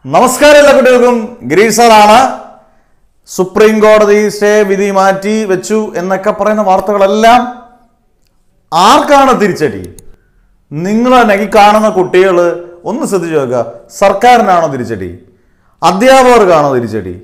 നമസ്കാരം എല്ലാ കുട്ടികൾക്കും ഗിരീഷ് സാറാണ് സുപ്രീം കോടതി സ്റ്റേ വിധി മാറ്റി വെച്ചു എന്നൊക്കെ പറയുന്ന വാർത്തകളെല്ലാം ആർക്കാണ് തിരിച്ചടി നിങ്ങൾ തന്നെ ഈ കാണുന്ന കുട്ടികൾ ഒന്ന് ശ്രദ്ധിച്ചു നോക്കുക സർക്കാരിനാണോ തിരിച്ചടി അധ്യാപകർക്കാണോ തിരിച്ചടി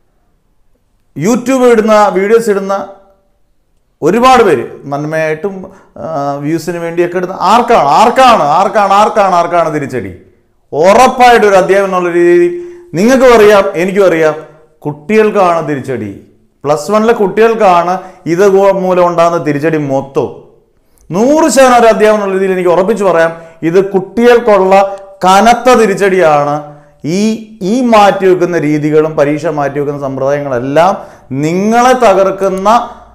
യൂട്യൂബ് ഇടുന്ന വീഡിയോസ് ഇടുന്ന ഒരുപാട് പേര് നന്മയായിട്ടും വ്യൂസിന് വേണ്ടിയൊക്കെ ഇടുന്ന ആർക്കാണ് ആർക്കാണ് ആർക്കാണ് ആർക്കാണ് ആർക്കാണ് തിരിച്ചടി ഉറപ്പായിട്ട് ഒരു അധ്യാപനം എന്നുള്ള രീതിയിൽ നിങ്ങൾക്കും അറിയാം എനിക്കും അറിയാം കുട്ടികൾക്കാണ് തിരിച്ചടി പ്ലസ് വണ്ണിലെ കുട്ടികൾക്കാണ് ഇത് ഗോ- മൂലം ഉണ്ടാകുന്ന തിരിച്ചടി മൊത്തം നൂറ് ശതമാനം ഒരു അധ്യാപനം എന്നുള്ള രീതിയിൽ എനിക്ക് ഉറപ്പിച്ചു പറയാം ഇത് കുട്ടികൾക്കുള്ള കനത്ത തിരിച്ചടിയാണ് ഈ ഈ മാറ്റി വെക്കുന്ന രീതികളും പരീക്ഷ മാറ്റി വെക്കുന്ന സമ്പ്രദായങ്ങളെല്ലാം നിങ്ങളെ തകർക്കുന്ന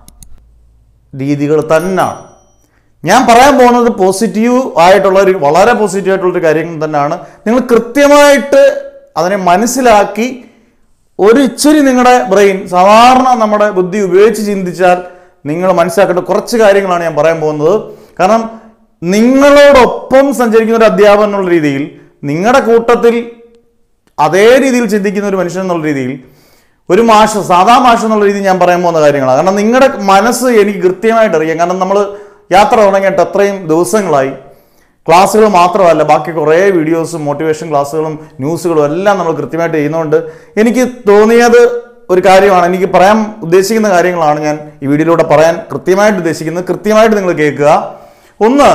രീതികൾ തന്നെയാണ് ഞാൻ പറയാൻ പോകുന്നത് പോസിറ്റീവ് ആയിട്ടുള്ള ഒരു വളരെ പോസിറ്റീവ് ആയിട്ടുള്ള ഒരു കാര്യം തന്നെയാണ് നിങ്ങൾ കൃത്യമായിട്ട് അതിനെ മനസ്സിലാക്കി ഒരു ഇച്ചിരി നിങ്ങളുടെ ബ്രെയിൻ സാധാരണ നമ്മുടെ ബുദ്ധി ഉപയോഗിച്ച് ചിന്തിച്ചാൽ നിങ്ങൾ മനസ്സിലാക്കേണ്ട കുറച്ച് കാര്യങ്ങളാണ് ഞാൻ പറയാൻ പോകുന്നത് കാരണം നിങ്ങളോടൊപ്പം സഞ്ചരിക്കുന്ന ഒരു അധ്യാപകൻ എന്നുള്ള രീതിയിൽ നിങ്ങളുടെ കൂട്ടത്തിൽ അതേ രീതിയിൽ ചിന്തിക്കുന്ന ഒരു മനുഷ്യൻ എന്നുള്ള രീതിയിൽ ഒരു മാഷ് സാധാ മാഷ് എന്നുള്ള രീതിയിൽ ഞാൻ പറയാൻ പോകുന്ന കാര്യങ്ങളാണ് കാരണം നിങ്ങളുടെ മനസ്സ് എനിക്ക് കൃത്യമായിട്ട് അറിയാം കാരണം നമ്മൾ യാത്ര തുടങ്ങിയിട്ട് അത്രയും ദിവസങ്ങളായി ക്ലാസ്സുകൾ മാത്രമല്ല ബാക്കി കുറേ വീഡിയോസും മോട്ടിവേഷൻ ക്ലാസ്സുകളും ന്യൂസുകളും എല്ലാം നമ്മൾ കൃത്യമായിട്ട് ചെയ്യുന്നതുകൊണ്ട് എനിക്ക് തോന്നിയത് ഒരു കാര്യമാണ് എനിക്ക് പറയാൻ ഉദ്ദേശിക്കുന്ന കാര്യങ്ങളാണ് ഞാൻ ഈ വീഡിയോയിലൂടെ പറയാൻ കൃത്യമായിട്ട് ഉദ്ദേശിക്കുന്നത് കൃത്യമായിട്ട് നിങ്ങൾ കേൾക്കുക ഒന്ന്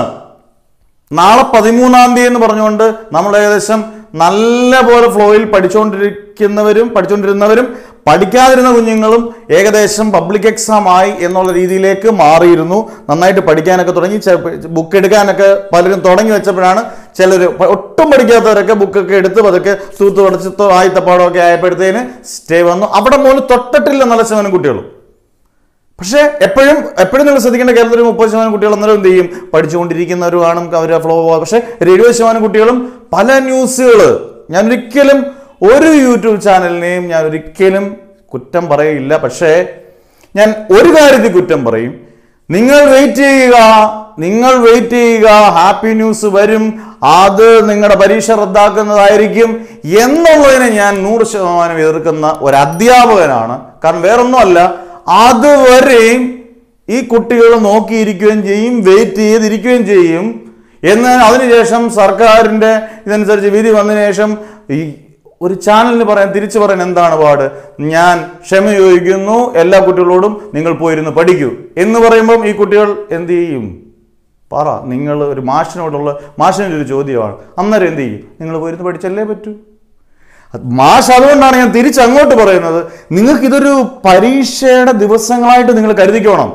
നാളെ പതിമൂന്നാം തീയതി എന്ന് പറഞ്ഞുകൊണ്ട് നമ്മൾ ഏകദേശം നല്ല പോലെ ഫ്ലോയിൽ പഠിച്ചുകൊണ്ടിരിക്കുന്നവരും പഠിച്ചുകൊണ്ടിരുന്നവരും പഠിക്കാതിരുന്ന കുഞ്ഞുങ്ങളും ഏകദേശം പബ്ലിക് എക്സാം ആയി എന്നുള്ള രീതിയിലേക്ക് മാറിയിരുന്നു നന്നായിട്ട് പഠിക്കാനൊക്കെ തുടങ്ങി ബുക്ക് എടുക്കാനൊക്കെ പലരും തുടങ്ങി വെച്ചപ്പോഴാണ് ചിലർ ഒട്ടും പഠിക്കാത്തവരൊക്കെ ബുക്കൊക്കെ എടുത്ത് പതുക്കെ തൂത്ത് തുടച്ച് ആയിത്തപ്പാടമൊക്കെ ആയപ്പോഴത്തേന് സ്റ്റേ വന്നു അവിടെ പോലും തൊട്ടിട്ടില്ല നല്ല ശതമാനം കുട്ടികളും പക്ഷേ എപ്പോഴും എപ്പോഴും നിങ്ങൾ ശ്രദ്ധിക്കേണ്ട കേരളത്തിൽ മുപ്പത് ശതമാനം കുട്ടികൾ അന്നേരം എന്ത് ചെയ്യും പഠിച്ചുകൊണ്ടിരിക്കുന്നവരുമാണ് അവർ ഫ്ലോ പോവുക പക്ഷേ ഒരു എഴുപത് ശതമാനം കുട്ടികളും പല ന്യൂസുകൾ ഞാൻ ഒരിക്കലും ഒരു യൂട്യൂബ് ചാനലിനെയും ഞാൻ ഒരിക്കലും കുറ്റം പറയില്ല പക്ഷേ ഞാൻ ഒരു കാര്യത്തിൽ കുറ്റം പറയും നിങ്ങൾ വെയിറ്റ് ചെയ്യുക നിങ്ങൾ വെയിറ്റ് ചെയ്യുക ഹാപ്പി ന്യൂസ് വരും അത് നിങ്ങളുടെ പരീക്ഷ റദ്ദാക്കുന്നതായിരിക്കും എന്നുള്ളതിനെ ഞാൻ നൂറ് ശതമാനം എതിർക്കുന്ന ഒരു അധ്യാപകനാണ് കാരണം വേറൊന്നുമല്ല അതുവരെയും ഈ കുട്ടികൾ നോക്കിയിരിക്കുകയും ചെയ്യും വെയിറ്റ് ചെയ്തിരിക്കുകയും ചെയ്യും എന്നാൽ അതിനുശേഷം സർക്കാരിൻ്റെ ഇതനുസരിച്ച് വിധി വന്നതിന് ശേഷം ഈ ഒരു ചാനലിന് പറയാൻ തിരിച്ചു പറയാൻ എന്താണ് പാട് ഞാൻ ക്ഷമ ചോദിക്കുന്നു എല്ലാ കുട്ടികളോടും നിങ്ങൾ പോയിരുന്ന് പഠിക്കൂ എന്ന് പറയുമ്പം ഈ കുട്ടികൾ എന്ത് ചെയ്യും പറ നിങ്ങൾ ഒരു മാഷിനോടുള്ള മാഷിൻ്റെ ഒരു ചോദ്യമാണ് അന്നേരം എന്ത് ചെയ്യും നിങ്ങൾ പോയിരുന്ന് പഠിച്ചല്ലേ പറ്റൂ അത് മാഷ് അതുകൊണ്ടാണ് ഞാൻ തിരിച്ച് അങ്ങോട്ട് പറയുന്നത് നിങ്ങൾക്ക് ഇതൊരു പരീക്ഷയുടെ ദിവസങ്ങളായിട്ട് നിങ്ങൾ കരുതിക്കോണം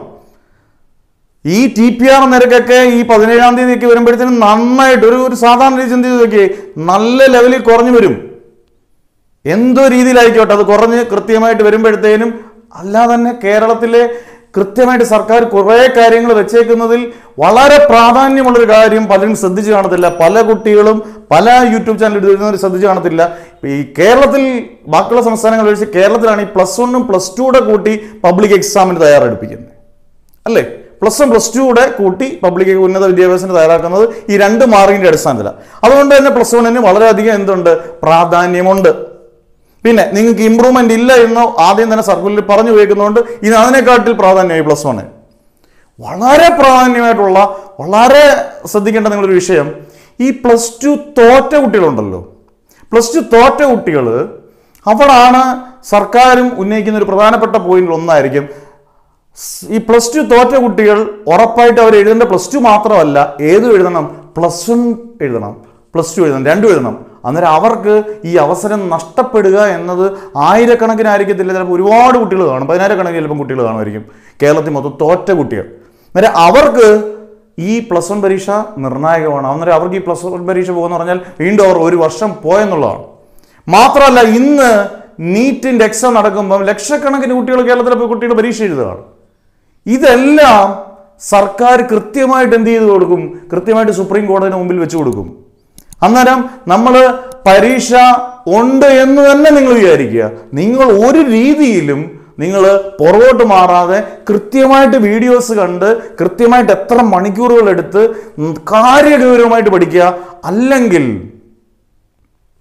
ഈ ടി പി ആർ നിരക്കൊക്കെ ഈ പതിനേഴാം തീയതിയൊക്കെ വരുമ്പോഴത്തേനും നന്നായിട്ട് ഒരു ഒരു സാധാരണ രീതി ചിന്തിച്ച് നോക്കിയേ നല്ല ലെവലിൽ കുറഞ്ഞു വരും എന്തോ രീതിയിലായിക്കോട്ടെ അത് കുറഞ്ഞ് കൃത്യമായിട്ട് വരുമ്പോഴത്തേനും അല്ലാതെ തന്നെ കേരളത്തിലെ കൃത്യമായിട്ട് സർക്കാർ കുറേ കാര്യങ്ങൾ വെച്ചേക്കുന്നതിൽ വളരെ പ്രാധാന്യമുള്ളൊരു കാര്യം പലരും ശ്രദ്ധിച്ചു കാണത്തില്ല പല കുട്ടികളും പല യൂട്യൂബ് ചാനൽ ഇടുന്നവർ ശ്രദ്ധിച്ചു കാണത്തില്ല ഇപ്പൊ ഈ കേരളത്തിൽ ബാക്കിയുള്ള സംസ്ഥാനങ്ങൾ വെച്ച് കേരളത്തിലാണ് ഈ പ്ലസ് വണ്ണും പ്ലസ് ടുയുടെ കൂട്ടി പബ്ലിക് എക്സാമിന് തയ്യാറെടുപ്പിക്കുന്നത് അല്ലേ പ്ലസ് വൺ പ്ലസ് ടുയുടെ കൂട്ടി പബ്ലിക് ഉന്നത വിദ്യാഭ്യാസത്തിന് തയ്യാറാക്കുന്നത് ഈ രണ്ട് മാർക്കിന്റെ അടിസ്ഥാനത്തിലാണ് അതുകൊണ്ട് തന്നെ പ്ലസ് വണ്ണിന് വളരെയധികം എന്തുണ്ട് പ്രാധാന്യമുണ്ട് പിന്നെ നിങ്ങൾക്ക് ഇമ്പ്രൂവ്മെന്റ് ഇല്ല എന്ന് ആദ്യം തന്നെ സർക്കുലറിൽ പറഞ്ഞു വയ്ക്കുന്നതുകൊണ്ട് ഇനി അതിനെക്കാട്ടിൽ പ്രാധാന്യമായി പ്ലസ് വണ്ണിന് വളരെ പ്രാധാന്യമായിട്ടുള്ള വളരെ ശ്രദ്ധിക്കേണ്ട നിങ്ങളൊരു വിഷയം ഈ പ്ലസ് ടു തോറ്റ കുട്ടികളുണ്ടല്ലോ പ്ലസ് ടു തോറ്റ കുട്ടികൾ അവിടാണ് സർക്കാരും ഉന്നയിക്കുന്ന ഒരു പ്രധാനപ്പെട്ട പോയിന്റ് ഒന്നായിരിക്കും സ് ഈ പ്ലസ് ടു തോറ്റ കുട്ടികൾ ഉറപ്പായിട്ട് അവർ എഴുതേണ്ട പ്ലസ് ടു മാത്രമല്ല ഏതും എഴുതണം പ്ലസ് വൺ എഴുതണം പ്ലസ് ടു എഴുതണം രണ്ടും എഴുതണം അന്നേരം അവർക്ക് ഈ അവസരം നഷ്ടപ്പെടുക എന്നത് ആയിരക്കണക്കിനായിരിക്കത്തില്ല ചിലപ്പോൾ ഒരുപാട് കുട്ടികൾ കാണും പതിനായിരക്കണക്കിന് ചിലപ്പം കുട്ടികൾ കാണുമായിരിക്കും കേരളത്തിൽ മൊത്തം തോറ്റ കുട്ടികൾ അന്നേരം അവർക്ക് ഈ പ്ലസ് വൺ പരീക്ഷ നിർണായകമാണ് അന്നേരം അവർക്ക് ഈ പ്ലസ് വൺ പരീക്ഷ പോകുമെന്ന് പറഞ്ഞാൽ വീണ്ടും അവർ ഒരു വർഷം പോയെന്നുള്ളതാണ് മാത്രമല്ല ഇന്ന് നീറ്റിൻ്റെ എക്സാം നടക്കുമ്പം ലക്ഷക്കണക്കിന് കുട്ടികൾ കേരളത്തിലെ കുട്ടികൾ പരീക്ഷ എഴുതുകയാണ് ഇതെല്ലാം സർക്കാർ കൃത്യമായിട്ട് എന്ത് ചെയ്ത് കൊടുക്കും കൃത്യമായിട്ട് സുപ്രീം കോടതിന് മുമ്പിൽ വെച്ച് കൊടുക്കും അന്നേരം നമ്മൾ പരീക്ഷ ഉണ്ട് എന്ന് തന്നെ നിങ്ങൾ വിചാരിക്കുക നിങ്ങൾ ഒരു രീതിയിലും നിങ്ങൾ പുറകോട്ട് മാറാതെ കൃത്യമായിട്ട് വീഡിയോസ് കണ്ട് കൃത്യമായിട്ട് എത്ര മണിക്കൂറുകൾ എടുത്ത് കാര്യഗൗരവമായിട്ട് പഠിക്കുക അല്ലെങ്കിൽ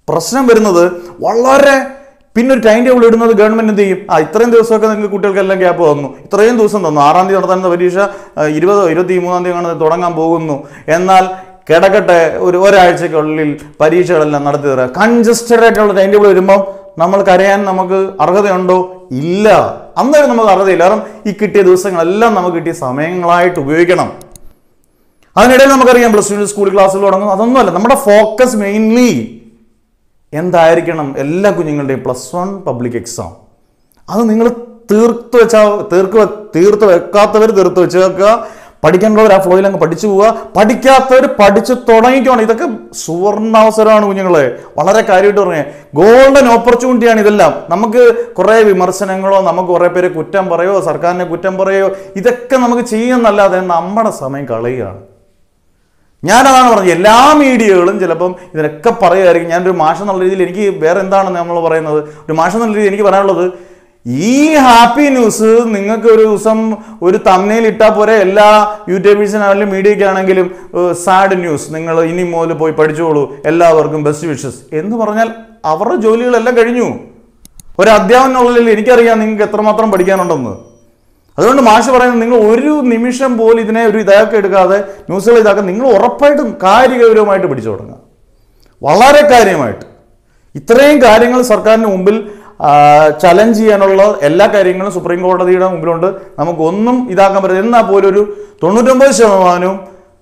പ്രശ്നം വരുന്നത് വളരെ പിന്നെ ഒരു ടൈം ടേബിൾ ഇടുന്നത് ഗവൺമെന്റ് എന്ത് ചെയ്യും ആ ഇത്രയും ദിവസമൊക്കെ നിങ്ങൾക്ക് കുട്ടികൾക്കെല്ലാം ഗ്യാപ്പ് തന്നു ഇത്രയും ദിവസം തന്നു ആറാം തീയതി നടത്താനുള്ള പരീക്ഷ ആ, ഇരുപതോ ഇരുപത്തി മൂന്നാം തീയതി ആണ് തുടങ്ങാൻ പോകുന്നു എന്നാൽ കിടക്കട്ടെ ഒരു ഒരാഴ്ചക്കുള്ളിൽ പരീക്ഷകളെല്ലാം നടത്തി തരാം കൺജസ്റ്റഡ് ആയിട്ടുള്ള ടൈം ടേബിൾ വരുമ്പോൾ നമ്മൾ കരയാൻ നമുക്ക് അർഹതയുണ്ടോ ഇല്ല അന്നേരം നമുക്ക് അർഹതയില്ല കാരണം ഈ കിട്ടിയ ദിവസങ്ങളെല്ലാം നമുക്ക് കിട്ടിയ സമയങ്ങളായിട്ട് ഉപയോഗിക്കണം അതിനിടയിൽ നമുക്കറിയാം പ്ലസ് ടു സ്കൂൾ ക്ലാസ്സുകൾ തുടങ്ങും അതൊന്നുമല്ല നമ്മുടെ ഫോക്കസ് മെയിൻലി എന്തായിരിക്കണം എല്ലാ കുഞ്ഞുങ്ങളുടെയും പ്ലസ് വൺ പബ്ലിക് എക്സാം അത് നിങ്ങൾ തീർത്ത് വെച്ചാൽ തീർക്ക് വെ- തീർത്ത് വെക്കാത്തവർ തീർത്ത് വെച്ച് വെക്കുക പഠിക്കേണ്ടവർ ആ ഫ്ലോയിൽ അങ്ങ് പഠിച്ചു പോവുക പഠിക്കാത്തവർ പഠിച്ച് തുടങ്ങിക്കണം ഇതൊക്കെ സുവർണാവസരമാണ് കുഞ്ഞുങ്ങളെ വളരെ കാര്യമായിട്ട് പറഞ്ഞേ ഗോൾഡൻ ഓപ്പർച്യൂണിറ്റിയാണ് ഇതെല്ലാം നമുക്ക് കുറേ വിമർശനങ്ങളോ നമുക്ക് കുറേ പേരെ കുറ്റം പറയോ സർക്കാരിനെ കുറ്റം പറയോ ഇതൊക്കെ നമുക്ക് ചെയ്യുന്നല്ലാതെ നമ്മുടെ സമയം കളയുകയാണ് ഞാനതാണ് പറഞ്ഞത് എല്ലാ മീഡിയകളും ചിലപ്പം ഇതിനൊക്കെ പറയുമായിരിക്കും ഞാനൊരു മാഷ എന്നുള്ള രീതിയിൽ എനിക്ക് വേറെ എന്താണ് നമ്മൾ പറയുന്നത് ഒരു മാഷ എന്നുള്ള രീതിയിൽ എനിക്ക് പറയാനുള്ളത് ഈ ഹാപ്പി ന്യൂസ് നിങ്ങൾക്ക് ഒരു ദിവസം ഒരു തമ്മയിൽ ഇട്ടാൽ പോരെ എല്ലാ യൂട്യൂബേഴ്സിനാണെങ്കിലും മീഡിയയ്ക്കാണെങ്കിലും സാഡ് ന്യൂസ് നിങ്ങൾ ഇനി മുതൽ പോയി പഠിച്ചോളൂ എല്ലാവർക്കും ബെസ്റ്റ് വിഷസ് എന്ന് പറഞ്ഞാൽ അവരുടെ ജോലികളെല്ലാം കഴിഞ്ഞു ഒരു അധ്യാപനം എനിക്കറിയാം നിങ്ങൾക്ക് എത്രമാത്രം പഠിക്കാനുണ്ടെന്ന് അതുകൊണ്ട് മാഷ് പറയുന്നത് നിങ്ങൾ ഒരു നിമിഷം പോലും ഇതിനെ ഒരു ഇതാക്കി എടുക്കാതെ ന്യൂസുകൾ ഇതാക്കാൻ നിങ്ങൾ ഉറപ്പായിട്ടും കാര്യഗൗരവമായിട്ട് പിടിച്ചു തുടങ്ങുക വളരെ കാര്യമായിട്ട് ഇത്രയും കാര്യങ്ങൾ സർക്കാരിന് മുമ്പിൽ ചലഞ്ച് ചെയ്യാനുള്ള എല്ലാ കാര്യങ്ങളും സുപ്രീം കോടതിയുടെ മുമ്പിലുണ്ട് നമുക്കൊന്നും ഇതാക്കാൻ പറ്റില്ല എന്നാൽ പോലും ഒരു തൊണ്ണൂറ്റൊമ്പത് ശതമാനവും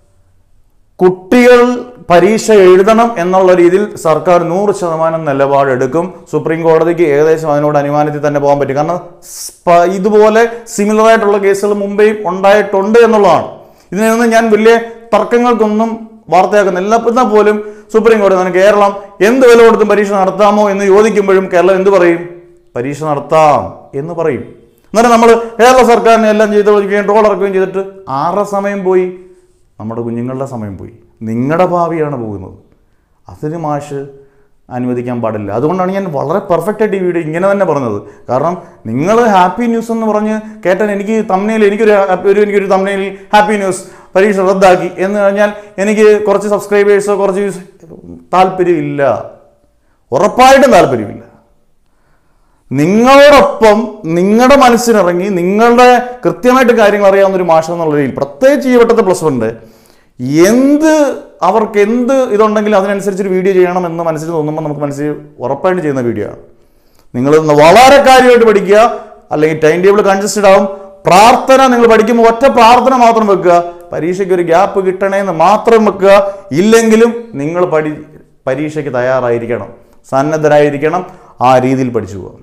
കുട്ടികൾ പരീക്ഷ എഴുതണം എന്നുള്ള രീതിയിൽ സർക്കാർ നൂറ് ശതമാനം നിലപാടെടുക്കും സുപ്രീം കോടതിക്ക് ഏകദേശം അതിനോട് അനുമാനത്തിൽ തന്നെ പോകാൻ പറ്റും കാരണം സ്പ- ഇതുപോലെ സിമിലർ ആയിട്ടുള്ള കേസുകൾ മുമ്പേയും ഉണ്ടായിട്ടുണ്ട് എന്നുള്ളതാണ് ഇതിനൊന്നും ഞാൻ വലിയ തർക്കങ്ങൾക്കൊന്നും വാർത്തയാക്കുന്നില്ല എന്നാൽ പോലും സുപ്രീം കോടതി തന്നെ കേരളം എന്ത് വില കൊടുത്തും പരീക്ഷ നടത്താമോ എന്ന് ചോദിക്കുമ്പോഴും കേരളം എന്ത് പറയും പരീക്ഷ നടത്താം എന്ന് പറയും അന്നേരം നമ്മൾ കേരള സർക്കാരിനെ എല്ലാം ചെയ്ത് ഒതുക്കുകയും ട്രോൾ ഇറക്കുകയും ചെയ്തിട്ട് ആരുടെ സമയം പോയി നമ്മുടെ കുഞ്ഞുങ്ങളുടെ സമയം പോയി നിങ്ങളുടെ ഭാവിയാണ് പോകുന്നത് അതിന് മാഷ് അനുവദിക്കാൻ പാടില്ല അതുകൊണ്ടാണ് ഞാൻ വളരെ പെർഫെക്റ്റ് ആയിട്ട് ഈ വീഡിയോ ഇങ്ങനെ തന്നെ പറഞ്ഞത് കാരണം നിങ്ങൾ ഹാപ്പി ന്യൂസ് എന്ന് പറഞ്ഞ് കേട്ടാൽ എനിക്ക് തമ്മിൽ എനിക്കൊരു happy- ഒരു എനിക്കൊരു തമ്മിൽ ഹാപ്പി ന്യൂസ് പരീക്ഷ റദ്ദാക്കി എന്ന് കഴിഞ്ഞാൽ എനിക്ക് കുറച്ച് സബ്സ്ക്രൈബേഴ്സോ കുറച്ച് views താല്പര്യമില്ല ഉറപ്പായിട്ടും താല്പര്യമില്ല നിങ്ങളോടൊപ്പം നിങ്ങളുടെ മനസ്സിനിറങ്ങി നിങ്ങളുടെ കൃത്യമായിട്ട് കാര്യങ്ങൾ അറിയാവുന്ന ഒരു മാഷം എന്നുള്ള രീതിയിൽ പ്രത്യേകിച്ച് ഈ വട്ടത്തെ പ്ലസ് വണ്ണിൻ്റെ എന്ത് അവർക്ക് എന്ത് ഇതുണ്ടെങ്കിലും അതിനനുസരിച്ച് ഒരു വീഡിയോ ചെയ്യണം എന്ന് മനസ്സിൽ തോന്നുമ്പോൾ നമുക്ക് മനസ്സിൽ ഉറപ്പായിട്ട് ചെയ്യുന്ന വീഡിയോ ആണ് നിങ്ങൾ ഇന്ന് വളരെ കാര്യമായിട്ട് പഠിക്കുക അല്ലെങ്കിൽ ടൈം ടേബിൾ കൺജസ്റ്റഡ് ആവും പ്രാർത്ഥന നിങ്ങൾ പഠിക്കുമ്പോൾ ഒറ്റ പ്രാർത്ഥന മാത്രം വെക്കുക പരീക്ഷയ്ക്ക് ഒരു ഗ്യാപ്പ് കിട്ടണേന്ന് മാത്രം വെക്കുക ഇല്ലെങ്കിലും നിങ്ങൾ പഠി പരീക്ഷയ്ക്ക് തയ്യാറായിരിക്കണം സന്നദ്ധരായിരിക്കണം ആ രീതിയിൽ പഠിച്ചു പോകാം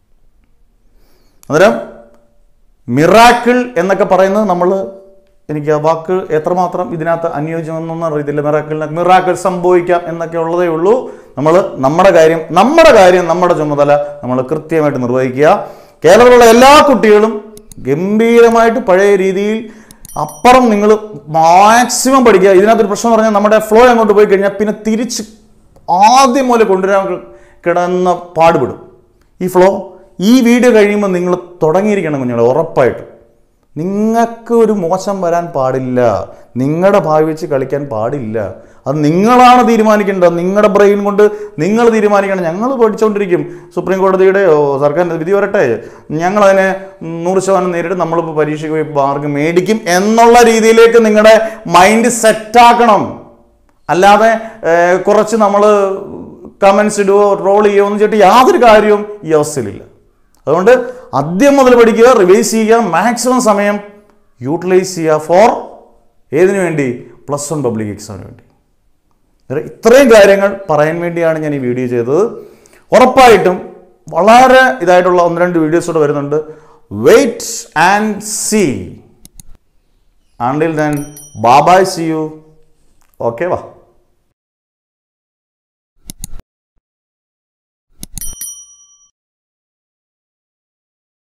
അന്നേരം മിറാക്കിൾ എന്നൊക്കെ പറയുന്നത് നമ്മൾ എനിക്ക് ആ വാക്ക് എത്രമാത്രം ഇതിനകത്ത് അനുയോജ്യമെന്നൊന്നും അറിയത്തില്ല മിറാക്കിളിന് മിറാക്കിൾ സംഭവിക്കാം എന്നൊക്കെ ഉള്ളതേ ഉള്ളൂ നമ്മൾ നമ്മുടെ കാര്യം നമ്മുടെ കാര്യം നമ്മുടെ ചുമതല നമ്മൾ കൃത്യമായിട്ട് നിർവഹിക്കുക കേരളത്തിലുള്ള എല്ലാ കുട്ടികളും ഗംഭീരമായിട്ട് പഴയ രീതിയിൽ അപ്പുറം നിങ്ങൾ മാക്സിമം പഠിക്കുക ഇതിനകത്തൊരു പ്രശ്നം പറഞ്ഞാൽ നമ്മുടെ ഫ്ലോ അങ്ങോട്ട് പോയി കഴിഞ്ഞാൽ പിന്നെ തിരിച്ച് ആദ്യം മുതൽ കൊണ്ടുവരാൻ കിടന്ന പാടുപെടും ഈ ഫ്ലോ ഈ വീഡിയോ കഴിയുമ്പോൾ നിങ്ങൾ തുടങ്ങിയിരിക്കണം കുഞ്ഞുങ്ങളെ ഉറപ്പായിട്ടും നിങ്ങൾക്ക് ഒരു മോശം വരാൻ പാടില്ല നിങ്ങളുടെ ഭാവി വെച്ച് കളിക്കാൻ പാടില്ല അത് നിങ്ങളാണ് തീരുമാനിക്കേണ്ടത് നിങ്ങളുടെ ബ്രെയിൻ കൊണ്ട് നിങ്ങൾ തീരുമാനിക്കണം ഞങ്ങൾ പഠിച്ചുകൊണ്ടിരിക്കും സുപ്രീം കോടതിയുടെ ഓ, സർക്കാരിൻ്റെ വിധി വരട്ടെ ഞങ്ങളതിനെ നൂറ് ശതമാനം നേരിട്ട് നമ്മളിപ്പോൾ പരീക്ഷയ്ക്ക് പോയി മാർക്ക് മേടിക്കും എന്നുള്ള രീതിയിലേക്ക് നിങ്ങളുടെ മൈൻഡ് സെറ്റാക്കണം അല്ലാതെ ഏർ, കുറച്ച് നമ്മൾ കമൻസ് ഇടുകയോ ട്രോൾ ചെയ്യുകയോ ഒന്നും ചെയ്തിട്ട് യാതൊരു കാര്യവും ഈ അവസ്ഥയിലില്ല അതുകൊണ്ട് ആദ്യം മുതൽ പഠിക്കുക റിവൈസ് ചെയ്യുക മാക്സിമം സമയം യൂട്ടിലൈസ് ചെയ്യുക ഫോർ ഏതിനു വേണ്ടി പ്ലസ് വൺ പബ്ലിക് എക്സാമിന് വേണ്ടി ഇത് ഇത്രയും കാര്യങ്ങൾ പറയാൻ വേണ്ടിയാണ് ഞാൻ ഈ വീഡിയോ ചെയ്തത് ഉറപ്പായിട്ടും വളരെ ഇതായിട്ടുള്ള ഒന്ന് രണ്ട് വീഡിയോസ് കൂടെ വരുന്നുണ്ട് വെയിറ്റ് ആൻഡ് സീ ആണ്ടിൽ then bye bye see you okay വാ